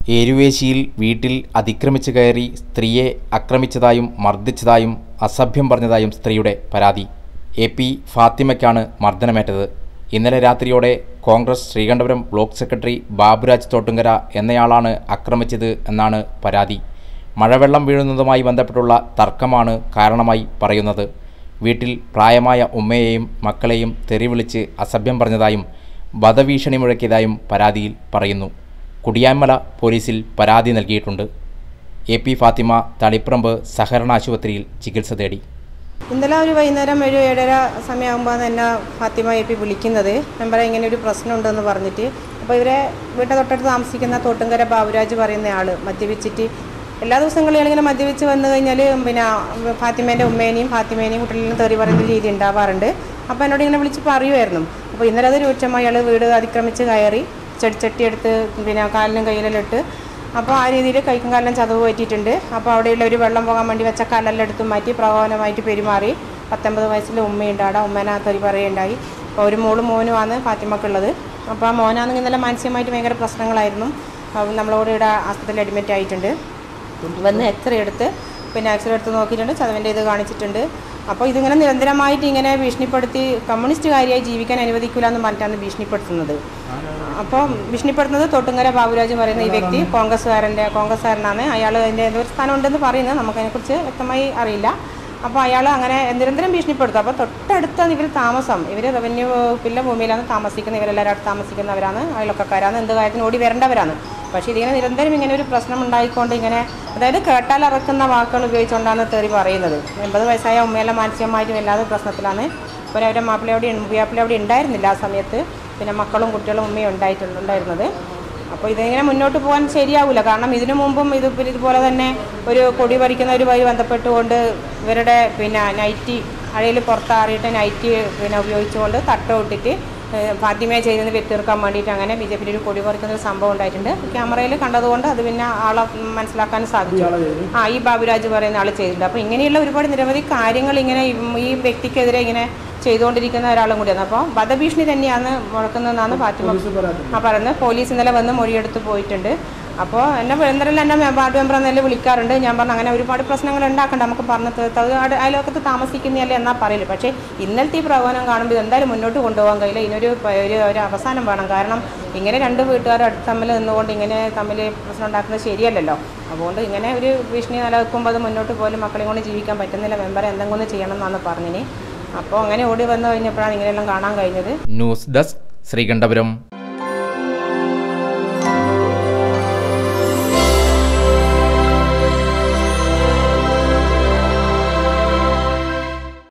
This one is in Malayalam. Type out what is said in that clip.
ഏരുവേശിയിൽ വീട്ടിൽ അതിക്രമിച്ചു കയറി സ്ത്രീയെ ആക്രമിച്ചതായും മർദ്ദിച്ചതായും അസഭ്യം പറഞ്ഞതായും സ്ത്രീയുടെ പരാതി എ പി ഫാത്തിമയ്ക്കാണ് മർദ്ദനമേറ്റത് ഇന്നലെ രാത്രിയോടെ കോൺഗ്രസ് ശ്രീകണ്ഠപുരം ബ്ലോക്ക് സെക്രട്ടറി ബാബുരാജ് തോട്ടുങ്കര എന്നയാളാണ് ആക്രമിച്ചത് എന്നാണ് പരാതി മഴവെള്ളം വീഴുന്നതുമായി ബന്ധപ്പെട്ടുള്ള തർക്കമാണ് കാരണമായി പറയുന്നത് വീട്ടിൽ പ്രായമായ ഉമ്മയെയും മക്കളെയും തെറിവിളിച്ച് അസഭ്യം പറഞ്ഞതായും വധഭീഷണി മുഴക്കിയതായും പരാതിയിൽ പറയുന്നു കുടിയാൻമല പോലീസിൽ പരാതി നൽകിയിട്ടുണ്ട് എ പി ഫാത്തിമ തളിപ്രമ്പ് സഹകരണ ആശുപത്രിയിൽ ചികിത്സ തേടി ഇന്നലെ ഒരു വൈകുന്നേരം ഒരു ഏഴര സമയമാകുമ്പോൾ എന്നെ ഫാത്തിമ എ പി വിളിക്കുന്നത് മെമ്പറെ ഇങ്ങനെ ഒരു പ്രശ്നമുണ്ടെന്ന് പറഞ്ഞിട്ട് അപ്പോൾ ഇവരെ വീട്ടിൽ തൊട്ടടുത്ത് താമസിക്കുന്ന തോട്ടുങ്കര ബാബുരാജ് പറയുന്ന ആൾ മദ്യപിച്ചിട്ട് എല്ലാ ദിവസങ്ങളും ഇയാളിങ്ങനെ മദ്യപിച്ച് വന്നു കഴിഞ്ഞാൽ പിന്നെ ഫാത്തിമേൻ്റെ ഉമ്മേനെയും ഫാത്തിമേനെയും കുട്ടികളെയും തെറി പറയുന്ന രീതി ഉണ്ടാവാറുണ്ട് അപ്പോൾ എന്നോട് ഇങ്ങനെ വിളിച്ച് പറയുമായിരുന്നു അപ്പോൾ ഇന്നലെ അത് രൂക്ഷമായി അയാൾ വീട് അതിക്രമിച്ച് കയറി ചെടിച്ചട്ടി എടുത്ത് പിന്നെ കാലിനും കയ്യിലെല്ലാം ഇട്ട് അപ്പോൾ ആ രീതിയിൽ കൈക്കും കാലിലും ചതവ് പറ്റിയിട്ടുണ്ട് അപ്പോൾ അവിടെയുള്ള ഒരു വെള്ളം പോകാൻ വേണ്ടി വെച്ച കല്ലെല്ലാം എടുത്ത് മാറ്റി പ്രകോപനമായിട്ട് പെരുമാറി പത്തൊമ്പത് വയസ്സിൽ ഉമ്മയുണ്ട് അവിടെ ഉമ്മേനെ തെറി പറയുണ്ടായി അപ്പോൾ ഒരു മോളും മോനുമാണ് ഫാത്തിമക്കുള്ളത് അപ്പോൾ ആ മോനാണെങ്കിൽ ഇന്നലെ മാനസികമായിട്ട് ഭയങ്കര പ്രശ്നങ്ങളായിരുന്നു അപ്പോൾ നമ്മളോട് ഇവിടെ ആസ്പത്രിയിൽ അഡ്മിറ്റ് ആയിട്ടുണ്ട് വന്ന് എക്സ്റേ എടുത്ത് പിന്നെ എക്സ്റേ എടുത്ത് നോക്കിയിട്ടുണ്ട് ചതവിൻ്റെ ഇത് കാണിച്ചിട്ടുണ്ട് അപ്പോൾ ഇതിങ്ങനെ നിരന്തരമായിട്ട് ഇങ്ങനെ ഭീഷണിപ്പെടുത്തി കമ്മ്യൂണിസ്റ്റുകാരിയായി ജീവിക്കാൻ അനുവദിക്കില്ല എന്ന് പറഞ്ഞിട്ടാണ് ഭീഷണിപ്പെടുത്തുന്നത് അപ്പോൾ ഭീഷണിപ്പെടുത്തുന്നത് തൊട്ടുങ്കര ബാബുരാജ് പറയുന്ന ഈ വ്യക്തി കോൺഗ്രസ്സുകാരൻ്റെ കോൺഗ്രസ്സുകാരനാണ് അയാൾ അതിൻ്റെ എന്തൊരു സ്ഥാനം ഉണ്ടെന്ന് പറയുന്നത് നമുക്കതിനെക്കുറിച്ച് വ്യക്തമായി അറിയില്ല അപ്പോൾ അയാൾ അങ്ങനെ നിരന്തരം ഭീഷണിപ്പെടുത്തും അപ്പോൾ തൊട്ടടുത്താണ് ഇവർ താമസം ഇവർ റവന്യൂ വകുപ്പിലെ ഭൂമിയിലാണ് താമസിക്കുന്നത് ഇവരെല്ലാവരും അടുത്ത് താമസിക്കുന്നവരാണ് അയൽവക്കക്കാരാണ് എന്ത് കാര്യത്തിന് ഓടി വരേണ്ടവരാണ് പക്ഷേ ഇതിങ്ങനെ നിരന്തരം ഇങ്ങനെ ഒരു പ്രശ്നം ഉണ്ടായിക്കൊണ്ട് ഇങ്ങനെ അതായത് കേട്ടാൽ ഇറക്കുന്ന വാക്കുകൾ ഉപയോഗിച്ചുകൊണ്ടാണ് തെറി പറയുന്നത് എൺപത് വയസ്സായ ഉമ്മയെല്ലാം മാനസികമായിട്ടും വല്ലാതെ പ്രശ്നത്തിലാണ് അപ്പോൾ അവരെ മാപ്പിള അവിടെ മാപ്പിള അവിടെ ഉണ്ടായിരുന്നില്ല ആ സമയത്ത് പിന്നെ മക്കളും കുട്ടികളും ഉമ്മയും ഉണ്ടായിട്ടുണ്ട് ഉണ്ടായിരുന്നത് അപ്പോൾ ഇതിങ്ങനെ മുന്നോട്ട് പോകാൻ ശരിയാവില്ല കാരണം ഇതിനു മുമ്പും ഇത് ഇതുപോലെ തന്നെ ഒരു കൊടി പറിക്കുന്നവരുമായി ബന്ധപ്പെട്ടുകൊണ്ട് ഇവരുടെ പിന്നെ നൈറ്റി അഴയിൽ പുറത്താറിയിട്ട് നൈറ്റി പിന്നെ ഉപയോഗിച്ചുകൊണ്ട് തട്ട ഇട്ടിട്ട് ഫാത്തിമയെ ചെയ്തെന്ന് തീർക്കാൻ വേണ്ടിയിട്ട് അങ്ങനെ ബി ജെ പിയിൽ ഒരു കൊടി പറിക്കുന്ന ഒരു സംഭവം ഉണ്ടായിട്ടുണ്ട് ക്യാമറയിൽ കണ്ടതുകൊണ്ട് അത് പിന്നെ ആളെ മനസ്സിലാക്കാൻ സാധിച്ചു ആ ഈ ബാബുരാജ് പറയുന്ന ആൾ ചെയ്തിട്ടുണ്ട് അപ്പോൾ ഇങ്ങനെയുള്ള ഒരുപാട് നിരവധി കാര്യങ്ങൾ ഇങ്ങനെ ഈ വ്യക്തിക്കെതിരെ ഇങ്ങനെ ചെയ്തുകൊണ്ടിരിക്കുന്ന ഒരാളും കൂടിയാണ് അപ്പോൾ വധഭീഷണി തന്നെയാണ് മുഴക്കുന്നതെന്നാണ് ഫാത്തിമ ആ പറയുന്നത് പോലീസ് ഇന്നലെ വന്ന് മൊഴിയെടുത്ത് പോയിട്ടുണ്ട് അപ്പോൾ എന്നെ എന്തെങ്കിലും എന്നെ വാർഡ് മെമ്പർ എന്നല്ലേ വിളിക്കാറുണ്ട് ഞാൻ പറഞ്ഞു അങ്ങനെ ഒരുപാട് പ്രശ്നങ്ങൾ ഉണ്ടാക്കണ്ട നമുക്ക് പറഞ്ഞ് തീർത്തത് അയൽവക്കത്ത് താമസിക്കുന്നതല്ലേ എന്നാ പറയില്ല പക്ഷേ ഇന്നലത്തെ ഈ പ്രകോപനം കാണുമ്പോൾ ഇതെന്തായാലും മുന്നോട്ട് കൊണ്ടുപോകാൻ കഴിയില്ല ഇതിനൊരു ഒരു ഒരു അവസാനം വേണം കാരണം ഇങ്ങനെ രണ്ട് വീട്ടുകാർ അടുത്ത് തമ്മിൽ നിന്നുകൊണ്ട് ഇങ്ങനെ തമ്മിൽ പ്രശ്നം ഉണ്ടാക്കുന്നത് ശരിയല്ലല്ലോ അതുകൊണ്ട് ഇങ്ങനെ ഒരു ഭീഷണി നിലനിൽക്കുമ്പോൾ അത് മുന്നോട്ട് പോലും മക്കളെയും കൊണ്ട് ജീവിക്കാൻ പറ്റുന്നില്ല മെമ്പർ എന്തെങ്കിലും ചെയ്യണം എന്നാണ് പറഞ്ഞിന് അപ്പോൾ അങ്ങനെ ഓടി വന്നു കഴിഞ്ഞപ്പോഴാണ് ഇങ്ങനെയെല്ലാം കാണാൻ കഴിഞ്ഞത് ന്യൂസ് ഡെസ്ക് ശ്രീകണ്ഠപുരം